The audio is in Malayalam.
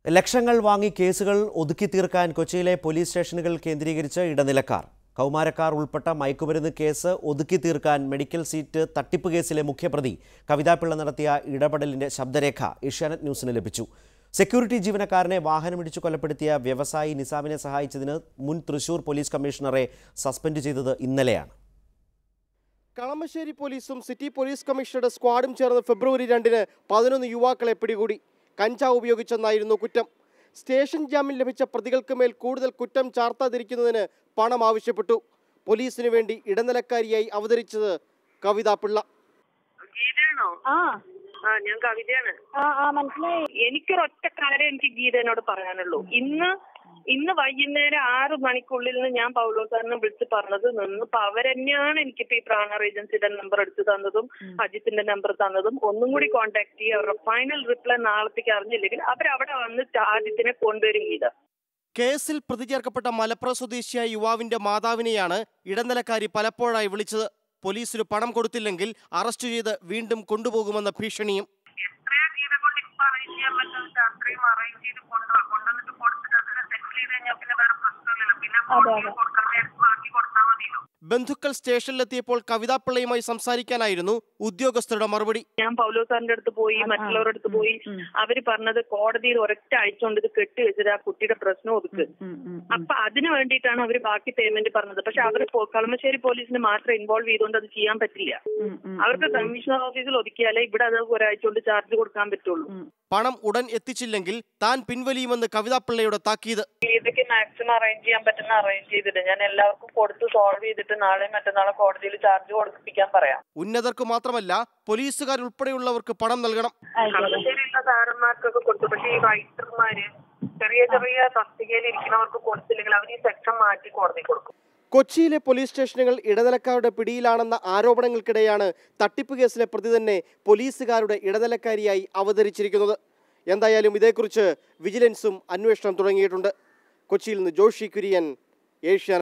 ലക്ഷങ്ങൾ വാങ്ങി കേസുകൾ ഒതുക്കി തീർക്കാൻ കൊച്ചിയിലെ പോലീസ് സ്റ്റേഷനുകൾ കേന്ദ്രീകരിച്ച് ഇടനിലക്കാർ കൗമാരക്കാർ ഉൾപ്പെട്ട മയക്കുമരുന്ന് കേസ് ഒതുക്കി തീർക്കാൻ മെഡിക്കൽ സീറ്റ് തട്ടിപ്പ് കേസിലെ മുഖ്യപ്രതി കവിതാപിള്ള നടത്തിയ ഇടപെടലിന്റെ ശബ്ദരേഖ ഏഷ്യാനെറ്റ് ന്യൂസിന് ലഭിച്ചു സെക്യൂരിറ്റി ജീവനക്കാരനെ വാഹനമിടിച്ചു കൊലപ്പെടുത്തിയ വ്യവസായി നിസാമിനെ സഹായിച്ചതിന് മുൻ തൃശൂർ പോലീസ് കമ്മീഷണറെ സസ്പെൻഡ് ചെയ്തത് ഇന്നലെയാണ് കളമശ്ശേരി പോലീസും സിറ്റി പോലീസ് കമ്മീഷണറുടെ സ്ക്വാഡും ചേർന്ന് ഫെബ്രുവരി രണ്ടിന് പതിനൊന്ന് യുവാക്കളെ പിടികൂടി കഞ്ചാവ് ഉപയോഗിച്ചെന്നായിരുന്നു കുറ്റം സ്റ്റേഷൻ ജാമ്യം ലഭിച്ച പ്രതികൾക്ക് മേൽ കൂടുതൽ കുറ്റം ചാർത്താതിരിക്കുന്നതിന് പണം ആവശ്യപ്പെട്ടു പോലീസിനു വേണ്ടി ഇടനിലക്കാരിയായി അവതരിച്ചത് കവിതാ പിള്ള ഗീതയാണോ ആ ആ ഞാൻ കവിതയാണ് ആ ആ മനസ്സിലായി എനിക്കൊരൊറ്റ കാര്യം എനിക്ക് ഗീതനോട് പറയാനുള്ളൂ ഇന്ന് ഇന്ന് വൈകുന്നേരം ആറ് മണിക്കുള്ളിൽ നിന്ന് ഞാൻ പൗലോ സാറിനെ വിളിച്ച് പറഞ്ഞത് നിന്ന് അപ്പൊ അവരെന്നെയാണ് എനിക്കിപ്പോ ഈ പ്രാണർ ഏജൻസിയുടെ നമ്പർ എടുത്തു തന്നതും അജിത്തിന്റെ നമ്പർ തന്നതും ഒന്നും കൂടി കോൺടാക്ട് ചെയ്യുക അവരുടെ ഫൈനൽ റിപ്ലൈ നാളത്തേക്ക് അറിഞ്ഞില്ലെങ്കിൽ അവരവിടെ വന്ന് അജിത്തിനെ കൊണ്ടുവരും ഗീത കേസിൽ പ്രതി ചേർക്കപ്പെട്ട മലപ്പുറം സ്വദേശിയായ യുവാവിന്റെ മാതാവിനെയാണ് ഇടനിലക്കാരി പലപ്പോഴായി വിളിച്ചത് പോലീസിന് പണം കൊടുത്തില്ലെങ്കിൽ അറസ്റ്റ് ചെയ്ത് വീണ്ടും കൊണ്ടുപോകുമെന്ന ഭീഷണിയും എത്രയാ ഗീത കൊണ്ട് ഇപ്പൊ അറേഞ്ച് ചെയ്യാൻ പറ്റുന്നത് അത്രയും അറേഞ്ച് ചെയ്ത് കൊണ്ടുപോകാം കൊണ്ടുവന്നിട്ട് കൊടുത്തിട്ട് അതിനെ സെറ്റിൽ ചെയ്ത് കഴിഞ്ഞാൽ പിന്നെ വേറെ പ്രശ്നമില്ലല്ലോ പിന്നെ കോടതിയിൽ കൊടുക്കാൻ നേരത്ത് ബാക്കി കൊടുത്താൽ മതിയല്ലോ ബന്ധുക്കൾ സ്റ്റേഷനിലെത്തിയപ്പോൾ കവിതാപിള്ളയുമായി സംസാരിക്കാനായിരുന്നു ഉദ്യോഗസ്ഥരുടെ മറുപടി ഞാൻ പൗലോ സാറിന്റെ അടുത്ത് പോയി മറ്റുള്ളവരുടെ അടുത്ത് പോയി അവര് പറഞ്ഞത് കോടതിയിൽ ഒരൊറ്റ അയച്ചുകൊണ്ട് ഇത് കെട്ടി വെച്ചിട്ട് ആ കുട്ടിയുടെ പ്രശ്നം ഒതുക്ക് അപ്പൊ അതിന് വേണ്ടിയിട്ടാണ് അവര് ബാക്കി പേയ്മെന്റ് പറഞ്ഞത് പക്ഷെ അവർ കളമശ്ശേരി പോലീസിന് മാത്രം ഇൻവോൾവ് ചെയ്തുകൊണ്ട് അത് ചെയ്യാൻ പറ്റില്ല അവർക്ക് കമ്മീഷണർ ഓഫീസിൽ ഒതുക്കിയാലേ ഇവിടെ അത് ഒരാഴ്ച കൊണ്ട് ചാർജ് കൊടുക്കാൻ പറ്റുള്ളൂ പണം ഉടൻ എത്തിച്ചില്ലെങ്കിൽ താൻ പിൻവലിയുമെന്ന് കവിതാപിള്ളയുടെ താക്കീത് ഇതൊക്കെ മാക്സിമം അറേഞ്ച് ചെയ്യാൻ പറ്റുന്ന അറേഞ്ച് ചെയ്തിട്ട് ഞാൻ എല്ലാവർക്കും കൊടുത്ത് സോൾവ് ചെയ്തിട്ട് നാളെ മറ്റന്നാളെ കോടതിയിൽ ചാർജ് കൊടുപ്പിക്കാൻ പറയാം ഉന്നതർക്ക് മാത്രമല്ല പോലീസുകാരുൾപ്പെടെയുള്ളവർക്ക് പണം നൽകണം കളമശ്ശേരിയുള്ള സാറന്മാർക്കൊക്കെ കൊടുത്തു പക്ഷേ ഈ റൈറ്റർമാര് ചെറിയ ചെറിയ തസ്തികയിൽ ഇരിക്കുന്നവർക്ക് കൊടുത്തില്ലെങ്കിൽ അവർ ഈ സെക്ഷൻ മാറ്റി കോടതി കൊടുക്കും കൊച്ചിയിലെ പോലീസ് സ്റ്റേഷനുകൾ ഇടനിലക്കാരുടെ പിടിയിലാണെന്ന ആരോപണങ്ങൾക്കിടെയാണ് തട്ടിപ്പ് കേസിലെ പ്രതി തന്നെ പോലീസുകാരുടെ ഇടനിലക്കാരിയായി അവതരിച്ചിരിക്കുന്നത് എന്തായാലും ഇതേക്കുറിച്ച് വിജിലൻസും അന്വേഷണം തുടങ്ങിയിട്ടുണ്ട് കൊച്ചിയിൽ നിന്ന് ജോഷി കുര്യൻ ഏഷ്യ